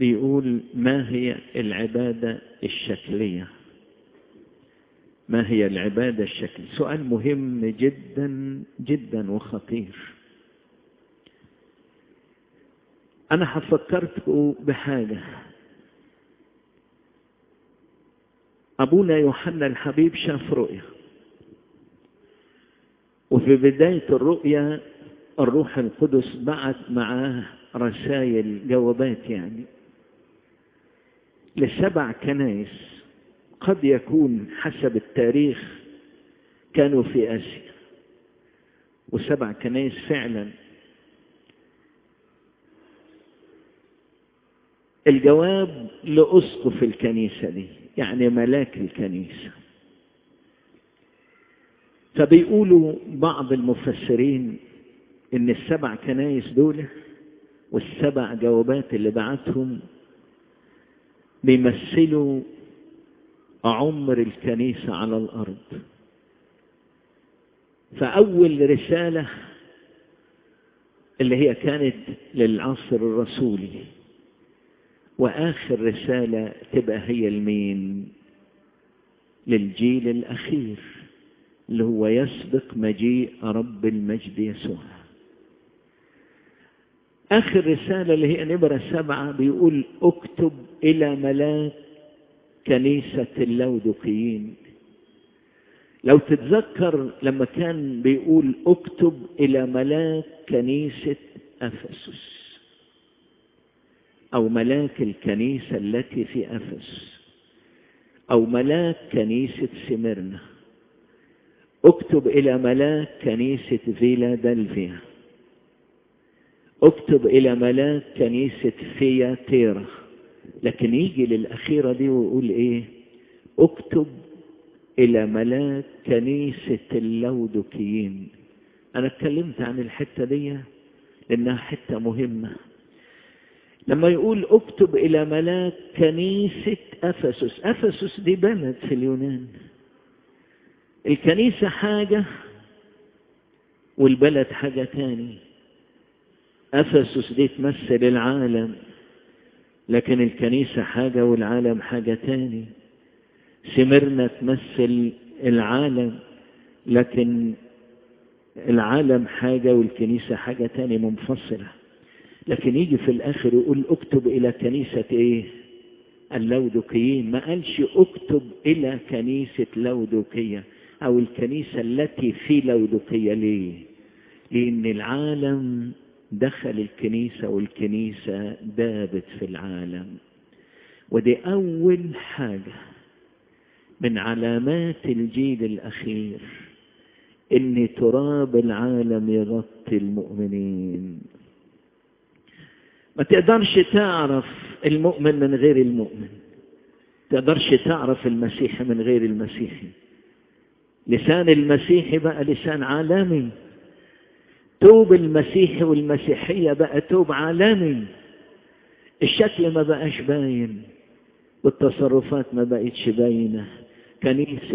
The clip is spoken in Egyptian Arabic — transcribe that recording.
بيقول ما هي العبادة الشكلية ما هي العبادة الشكلية سؤال مهم جدا جدا وخطير أنا هفكرتكم بحاجة أبونا يوحنا الحبيب شاف رؤية وفي بداية الرؤية الروح القدس بعت معاه رسائل جوابات يعني لسبع كنائس قد يكون حسب التاريخ كانوا في آسيا وسبع كنائس فعلا الجواب لأسقف الكنيسة دي يعني ملاك الكنيسة فبيقولوا بعض المفسرين ان السبع كنايس دول والسبع جوابات اللي بعتهم بيمثلوا عمر الكنيسة على الأرض فأول رسالة اللي هي كانت للعصر الرسولي وآخر رسالة تبقى هي المين للجيل الأخير اللي هو يسبق مجيء رب المجد يسوع آخر رسالة اللي هي نمرة سبعة بيقول اكتب إلى ملاك كنيسة اللودقيين لو تتذكر لما كان بيقول اكتب إلى ملاك كنيسة أفسس أو ملاك الكنيسة التي في أفس أو ملاك كنيسة سمرنا اكتب إلى ملاك كنيسة فيلادلفيا اكتب إلى ملاك كنيسة فياتيرا لكن يجي للأخيرة دي ويقول إيه اكتب إلى ملاك كنيسة اللودكيين أنا اتكلمت عن الحتة دي لأنها حتة مهمة لما يقول اكتب إلى ملاك كنيسة أفسس أفسس دي بلد في اليونان الكنيسة حاجة والبلد حاجة تاني أفسس دي تمثل العالم لكن الكنيسة حاجة والعالم حاجة تاني سمرنا تمثل العالم لكن العالم حاجة والكنيسة حاجة تاني منفصلة لكن يجي في الآخر يقول اكتب إلى كنيسة إيه اللودقيين ما قالش اكتب إلى كنيسة لودقية أو الكنيسة التي في لودقية ليه لأن العالم دخل الكنيسة والكنيسة دابت في العالم ودي أول حاجة من علامات الجيل الأخير إن تراب العالم يغطي المؤمنين ما تقدرش تعرف المؤمن من غير المؤمن تقدرش تعرف المسيحي من غير المسيحي لسان المسيحي بقى لسان عالمي توب المسيحي والمسيحية بقى توب عالمي الشكل ما بقاش باين والتصرفات ما بقتش باينة كنيسة